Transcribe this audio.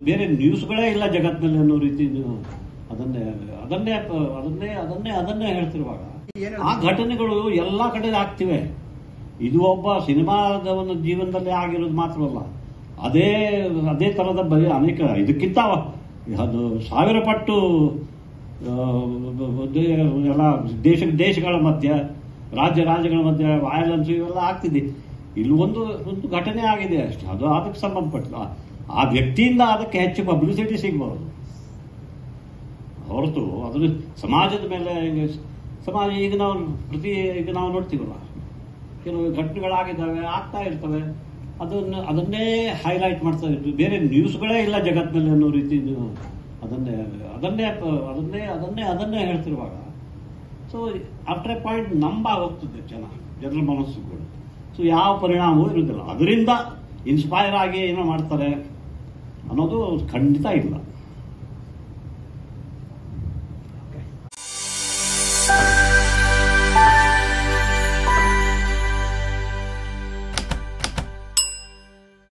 ಬೇರೆ ನ್ಯೂಸ್ಗಳೇ ಇಲ್ಲ ಜಗತ್ತಿನಲ್ಲಿ ಅನ್ನೋ ರೀತಿ ನೀವು ಅದನ್ನೇ ಅದನ್ನೇ ಪ- ಅದನ್ನೇ ಅದನ್ನೇ ಅದನ್ನೇ ಹೇಳ್ತಿರುವಾಗ ಏನ್ ಆ ಘಟನೆಗಳು ಎಲ್ಲ ಕಡೆ ಆಗ್ತಿವೆ ಇದು ಒಬ್ಬ ಸಿನಿಮಾದ ಒಂದು ಜೀವನದಲ್ಲಿ ಆಗಿರೋದು ಮಾತ್ರವಲ್ಲ ಅದೇ ಅದೇ ಥರದ ಬಗೆ ಅನೇಕ ಇದಕ್ಕಿಂತ ಅದು ಸಾವಿರ ಪಟ್ಟು ಆ, ದೇ- ಎಲ್ಲ ದೇಶ ದೇಶಗಳ ಮಧ್ಯ ರಾಜ್ಯ ರಾಜ್ಯಗಳ ಮಧ್ಯೆ ವಯಲೆನ್ಸ್ ಇವೆಲ್ಲ ಆಗ್ತಿದೆ ಇಲ್ಲಿ ಒಂದು ಒಂದು ಘಟನೆ ಆಗಿದೆ ಅಷ್ಟೇ ಅದು ಅದಕ್ಕೆ ಸಂಬಂಧಪಟ್ಟ ಆ ವ್ಯಕ್ತಿಯಿಂದ ಅದಕ್ಕೆ ಹೆಚ್ಚು ಪಬ್ಲಿಸಿಟಿ ಸಿಗ್ಬಾರ್ದು ಹೊರತು ಅದ್ರ ಸಮಾಜದ ಮೇಲೆ ಈಗ ಸಮಾಜ ಈಗ ನಾವು ಪ್ರತಿ ಈಗ ನಾವು ನೋಡ್ತೀವಲ್ಲ ಕೆಲವು ಘಟನೆಗಳಾಗಿದ್ದಾವೆ ಆಗ್ತಾ ಇರ್ತವೆ ಅದನ್ನು ಅದನ್ನೇ ಹೈಲೈಟ್ ಮಾಡ್ತಾ ಇರ್ತೀವಿ ಬೇರೆ ನ್ಯೂಸ್ಗಳೇ ಇಲ್ಲ ಜಗತ್ತಿನಲ್ಲಿ ಅನ್ನೋ ರೀತಿ ನೀವು ಅದನ್ನೇ ಅದನ್ನೇ ಪ- ಅದನ್ನೇ ಅದನ್ನೇ ಅದನ್ನೇ ಹೇಳ್ತಿರುವಾಗ ಸೊ ಆಫ್ಟರ್ ಎ ಪಾಯಿಂಟ್ ನಂಬ ಹೋಗ್ತದೆ ಜನ ಜನರ ಮನಸ್ಸುಗಳು ಸೊ ಯಾವ ಪರಿಣಾಮವೂ ಇರುವುದಿಲ್ಲ ಅದರಿಂದ ಇನ್ಸ್ಪೈರ್ ಆಗಿ ಏನೋ ಮಾಡ್ತಾರೆ ಅನ್ನೋದು ಖಂಡಿತ ಇಲ್ಲ